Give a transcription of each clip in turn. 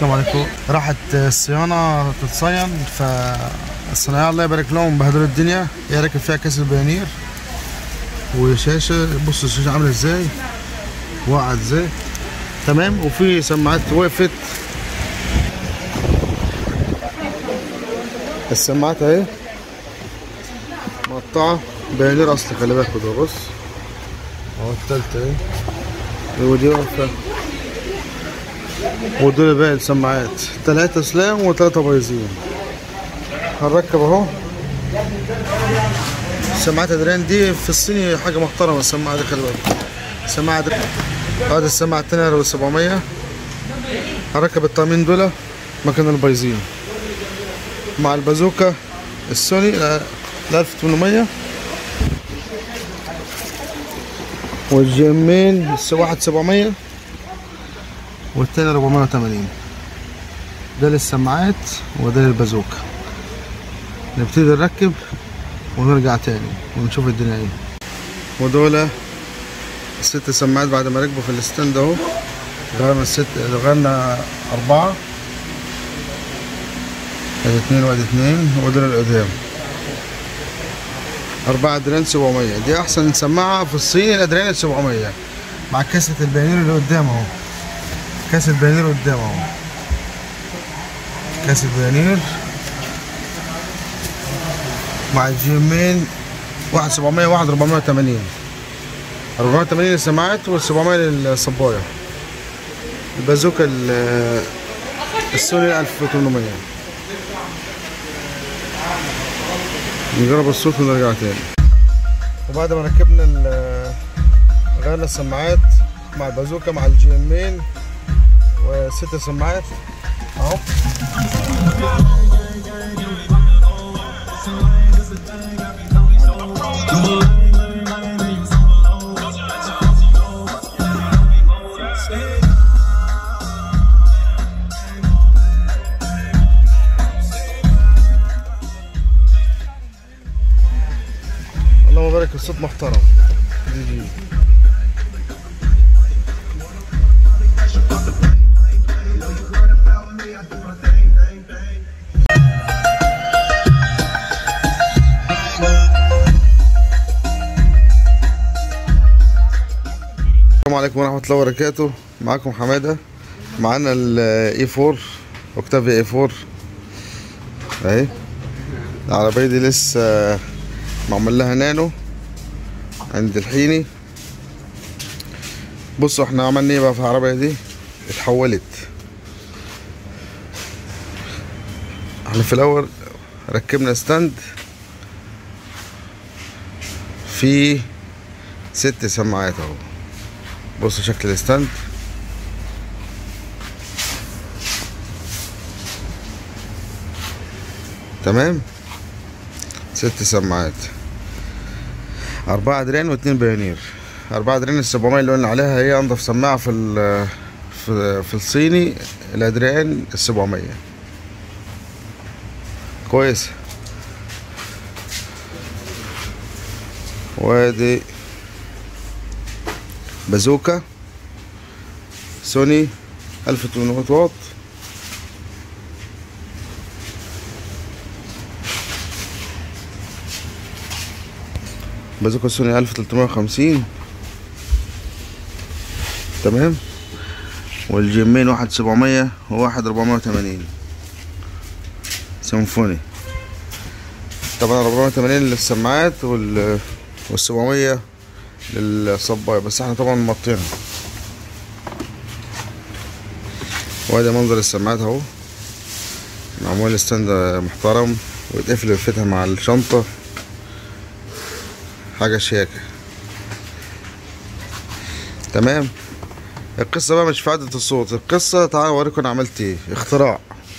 السلام عليكم راحت الصيانة تتصين فالصنايعية الله يبارك لهم بهدلوا الدنيا هي راكب فيها كاس البيانير وشاشة بص الشاشة عاملة ازاي وقعت ازاي تمام وفي سماعات وقفت السماعات اهي مقطعة بيانير اصلي خلي بالك ده بص اهو التالتة اهي ودي واقفة ودول باقي السماعات تلاتة سلام وتلاتة بايظين هنركب اهو السماعات ادريان دي في الصيني حاجة محترمة السماعة دي خلي بالك السماعة دي هذه السماعة التانية ب 700 هركب الطعمين دول مكان البايظين مع البازوكا السوني ال 1800 والجيمين واحد 700 والتاني 480 ده للسماعات وده للبازوكا نبتدي نركب ونرجع تاني ونشوف الدنيا ايه ودول الست سماعات بعد ما ركبوا في الستاند اهو غيرنا الست غيرنا أربعة ادي اتنين وادي اتنين ودول القدام أربعة أدريان 700 دي أحسن سماعة في الصين الأدريان 700 مع كاسة البيانير اللي قدام أهو كاسة بيانير قدام أهو كاسة بيانير مع الجيمين واحد 700 واحد 480 480 للسماعات وال 700 للصباية البازوكا ال- السوني 1800 نجرب الصوت ونرجع تاني وبعد ما ركبنا ال- غيرنا السماعات مع البازوكا مع الجي امين وست سماعات اهو اللهم بارك الصوت محترم دي جي السلام عليكم ورحمة الله وبركاته معاكم حمادة معانا الاي 4 اوكتافيا اي 4 اهي العربية دي لسه معمول لها نانو عند الحيني بصوا احنا عملنا ايه بقى في العربية دي اتحولت احنا في الاول ركبنا ستاند في ست سماعات اهو بصوا شكل الستاند تمام ست سماعات أربعة أدريان واتنين بيانير أربعة أدريان السبعمية اللي قلنا عليها هي أنضف سماعة في ال في, في الصيني الأدريان السبعمية كويس وادي بازوكا سوني 1800 واط بازوكا سوني 1350 تمام والجيمين واحد 700 وواحد 480 سيمفوني طبعا 480 للسماعات وال وال 700 للصباية بس احنا طبعا مطينها وادي منظر السماعات اهو معمول ستاند محترم ويتقفل ويفتح مع الشنطة حاجة شياكة تمام القصة بقى مش في عدة الصوت القصة تعالى اوريكم انا عملت ايه اختراع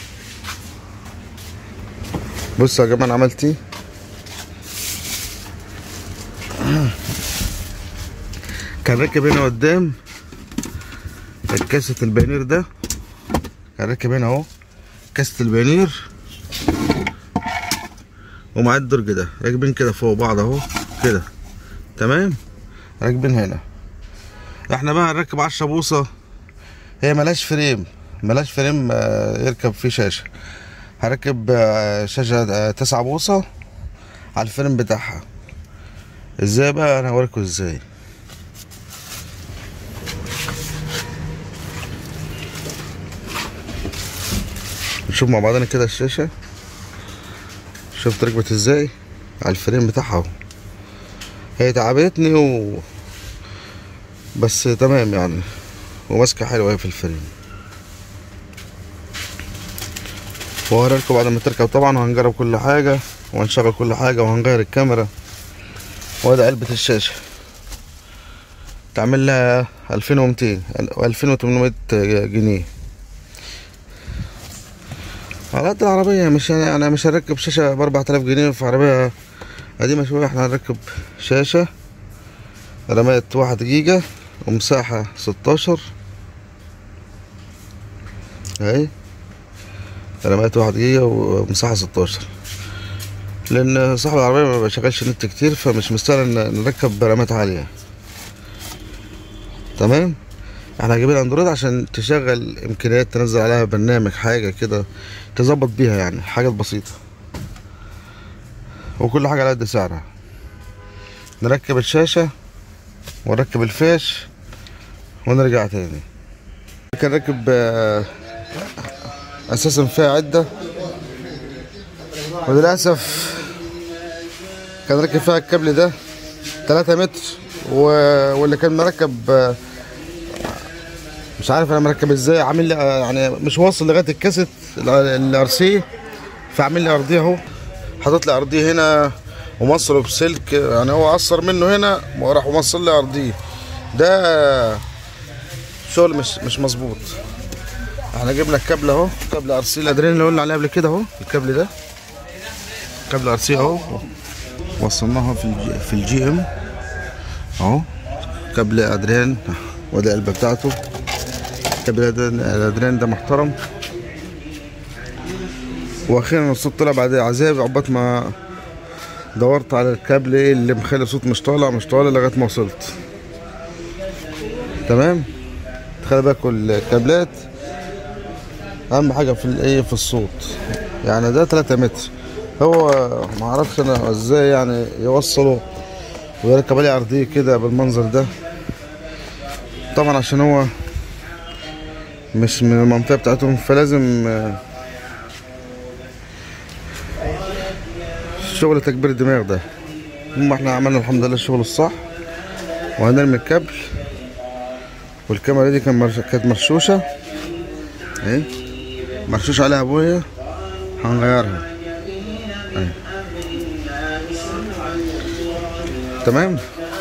بصوا يا جماعة انا عملت ايه كان راكب هنا قدام كاسة البانير ده كان راكب هنا اهو كاسة البانير ومعاه الدرج ده راكبين كده فوق بعض اهو كده تمام راكبين هنا احنا بقى هنركب عشرة بوصة هي ملهاش فريم ملاش فريم آه، يركب فيه شاشة هركب آه، شاشة آه، تسعة بوصة على الفريم بتاعها ازاي بقى انا هوريكم ازاي نشوف مع بعضنا كده الشاشة شفت ركبت ازاي على الفريم بتاعها اهو هي تعبتني و بس تمام يعني وماسكة حلوة أوي في الفريم وهوريلكم بعد ما تركب طبعا وهنجرب كل حاجة وهنشغل كل حاجة وهنغير الكاميرا وادي علبة الشاشة تعمل لها ألفين ومتين ألفين وتمنمية جنيه على قد العربية مش يعني أنا مش هنركب شاشة بأربعة آلاف جنيه في عربية قديمة شوية احنا هنركب شاشة رامات واحد جيجا ومساحة ستاشر اهي رامات واحد جيجا ومساحة ستاشر لأن صاحب العربية ما بيشغلش نت كتير فمش مستاهل إن نركب رامات عالية تمام احنا جايبين اندرويد عشان تشغل امكانيات تنزل عليها برنامج حاجة كده تظبط بيها يعني حاجات بسيطة وكل حاجة على قد سعرها نركب الشاشة ونركب الفيش ونرجع تاني كان راكب آه، اساسا فيها عدة وللأسف كان راكب فيها الكابل ده تلاتة متر و... واللي كان مركب آه، مش عارف انا مركب ازاي عامل لي آه، يعني مش واصل لغايه الكاسيت الار سي فعامل لي ارضيه اهو حاطط لي ارضيه هنا ومصله بسلك يعني هو قصر منه هنا وراح موصل لي ارضيه ده شغل مش مش مظبوط احنا جبنا الكابل اهو كابل ار سي الادرين اللي قلنا عليه قبل كده اهو الكابل ده كابل ار سي اهو وصلناها في الجي في الجي ام اهو كابل ادرين وادي القلبه بتاعته كابل الأدرين- الادرين ده محترم واخيرا الصوت طلع بعد عذاب عقبال ما دورت على الكابل ايه اللي مخلي الصوت مش طالع مش طالع لغايه ما وصلت تمام خلي بالك الكابلات اهم حاجه في الايه في الصوت يعني ده 3 متر هو ما اعرفش انا ازاي يعني يوصله ويركب عليه ارضيه كده بالمنظر ده طبعا عشان هو مش من المنطقه بتاعتهم فلازم آه، شغل تكبير الدماغ ده هم احنا عملنا الحمد لله الشغل الصح وهنرمي الكابل والكاميرا دي كان مرش... كانت مرشوشة اهي مرشوش عليها ابويا هنغيرها اهي تمام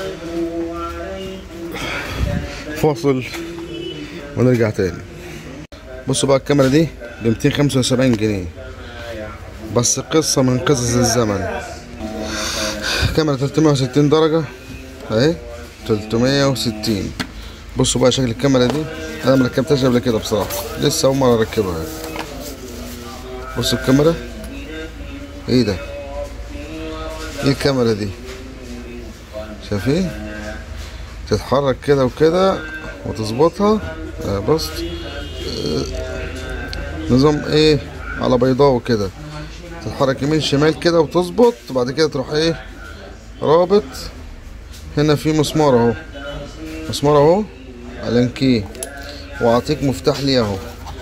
فاصل ونرجع تاني بصوا بقى الكاميرا دي ب 275 جنيه بس قصة من قصص الزمن كاميرا 360 درجة اهي 360 بصوا بقى شكل الكاميرا دي انا ما ركبتهاش قبل كده بصراحة لسه اول مرة اركبها بصوا الكاميرا ايه ده ايه الكاميرا دي شايفين تتحرك كده وكده وتظبطها آه بص آه نظام ايه على بيضاوي كده تتحرك يمين شمال كده وتظبط وبعد كده تروح ايه رابط هنا في مسمار اهو مسمار اهو علنكيه واعطيك مفتاح ليه اهو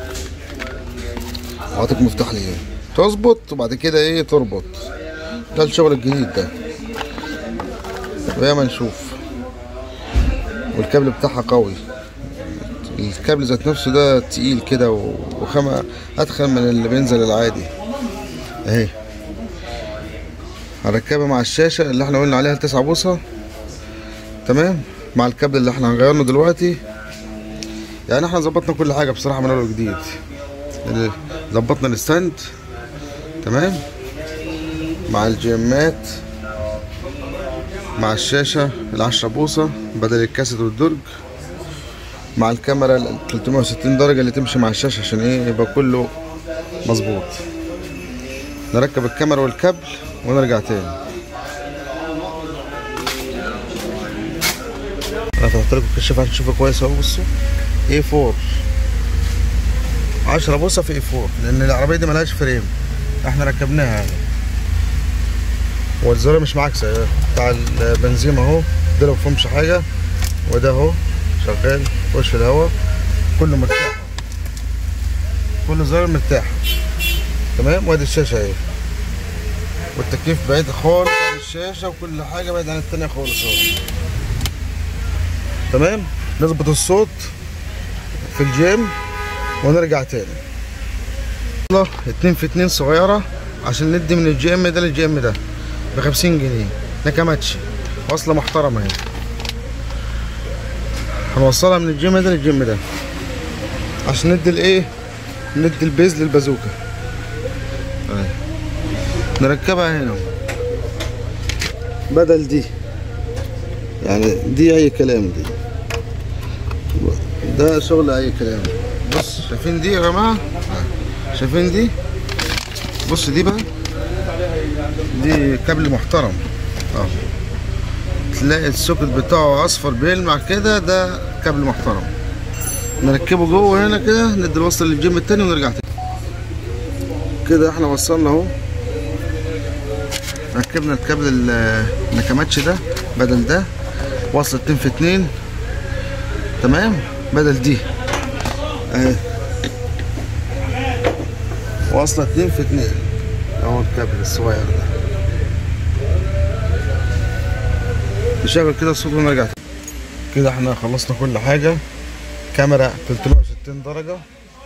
واعطيك مفتاح ليه تظبط وبعد كده ايه تربط ده الشغل الجديد ده وياما نشوف والكابل بتاعها قوي الكابل ذات نفسه ده تقيل كده و- وخامة أتخن من اللي بينزل العادي اهي هنركبها مع الشاشة اللي احنا قلنا عليها التسعة بوصة تمام مع الكابل اللي احنا هنغيره دلوقتي يعني احنا ظبطنا كل حاجة بصراحة من أول وجديد ال- ظبطنا الستاند تمام مع الجيمات مع الشاشة العشرة بوصة بدل الكاسيت والدرج مع الكاميرا ال 360 درجة اللي تمشي مع الشاشة عشان ايه يبقى كله مظبوط نركب الكاميرا والكابل ونرجع تاني انا فتحت لكم الكشاف عشان تشوفوا كويس اهو بصوا ايه 4 10 بوصه في اي 4 لان العربيه دي ملهاش فريم احنا ركبناها يعني والزرار مش معاكسه بتاع البنزين اهو ده لو فهمش حاجه وده اهو شغال وش الهواء كله مرتاح كل زرار مرتاح تمام وادي الشاشه اهي والتكييف بعيد خالص عن الشاشه وكل حاجه بعيد عن التانية خالص اهو تمام نظبط الصوت في الجيم ونرجع تاني يلا اتنين في اتنين صغيرة عشان ندي من الجي ام ده للجي ام ده بخمسين جنيه نكماتشي واصلة محترمة اهي هنوصلها من الجيم ده للجيم ده عشان ندي الايه ندي البيز للبازوكا اهي نركبها هنا بدل دي يعني دي اي كلام دي ده شغل اي كلام بص شايفين دي يا جماعه شايفين دي بص دي بقى دي كابل محترم اه تلاقي السوكت بتاعه اصفر بيلمع كده ده كابل محترم نركبه جوه هنا كده ندي الوصل للجيم التاني ونرجع تاني كده احنا وصلنا اهو ركبنا الكابل النكماتش ده بدل ده وصل اتنين في اتنين تمام بدل دي اهي واصلة اتنين في اتنين اهو الكابل الصغير ده نشغل كده الصوت ونرجع تاني. كده احنا خلصنا كل حاجة كاميرا 360 درجة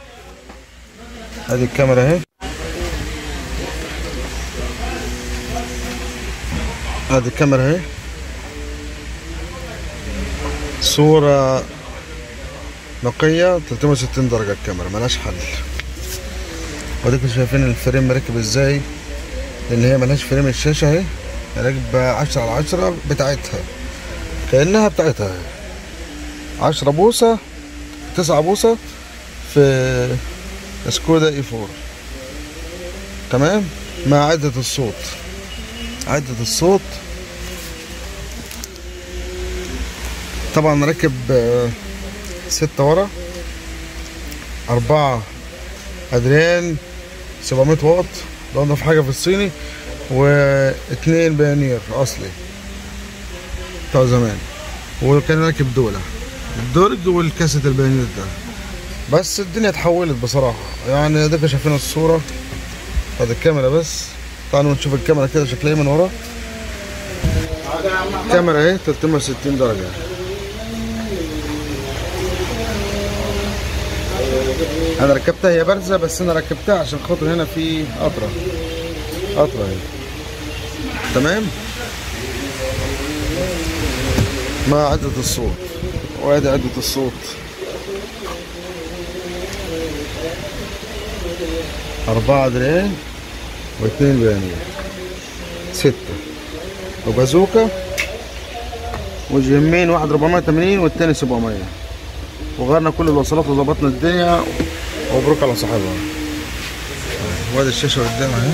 ادي الكاميرا اهي ادي الكاميرا اهي صورة نقية 360 درجة الكاميرا ملهاش حل وديكم شايفين الفريم مركب ازاي لان هي ملهاش فريم الشاشة اهي راكبة عشرة على عشرة بتاعتها كأنها بتاعتها اهي عشرة بوصة تسعة بوصة في سكودا اي فور تمام مع عدة الصوت عدة الصوت طبعا مركب آه، ستة ورا أربعة أدريان 700 واط ده أنضف حاجة في الصيني واتنين بيانير أصلي بتاع زمان وكان راكب دولة الدرج والكاسة البيانير ده بس الدنيا اتحولت بصراحة يعني اديكوا شايفين الصورة هذه الكاميرا بس تعالوا نشوف الكاميرا كده شكلها إيه من ورا الكاميرا اهي 360 درجة انا ركبتها هي بارزة بس انا ركبتها عشان خاطر هنا في قطرة قطرة اهي تمام مع عدة الصوت وادي عدة الصوت أربعة درين واثنين بيانير ستة وبازوكا وجيمين واحد 480 والتاني 700 وغيرنا كل الوصلات وظبطنا الدنيا ومبروك على صاحبها وادي الشاشة قدام اهي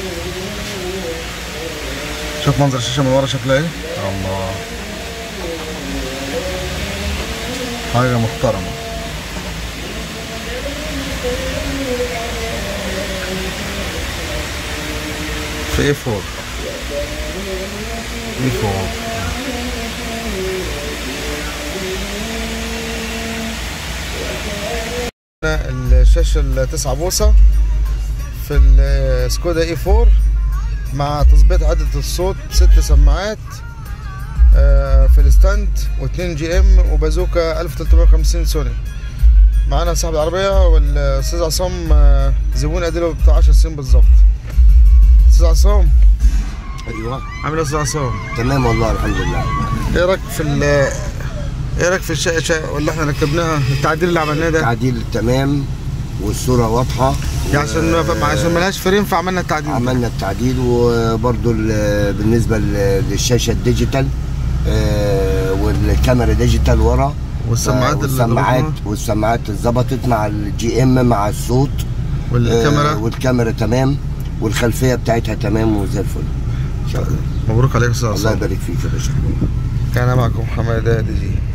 شوف منظر الشاشة من ورا شكلها ايه الله حاجة محترمة في ايه فور ايه فور الشاشة التسعة بوصة في السكودا اي 4 مع تظبيط عدة الصوت ست سماعات آه، في الستاند واتنين جي ام وبازوكا 1350 سوني معانا صاحب العربية والاستاذ عصام آه، زبون اديله بتاع 10 سنين بالظبط استاذ عصام ايوه عامل ايه يا استاذ عصام تمام والله الحمد لله ايه رايك في ال ايه رايك في الشاشة واللي احنا ركبناها التعديل اللي عملناه ده تعديل تمام والصوره واضحه يعني عشان ما عشان ملهاش فريم فعملنا التعديل ده. عملنا التعديل وبرضو ال- بالنسبه ل- للشاشه الديجيتال آه، والكاميرا ديجيتال ورا والسماعات آه، اللي والسماعات ضبطناها. والسماعات اتظبطت مع الجي ام مع الصوت والكاميرا آه، والكاميرا تمام والخلفيه بتاعتها تمام وزي الفل ان شاء الله مبروك عليك يا استاذ الله عصام يبارك فيك يا باشا كان معكم حماده دي جي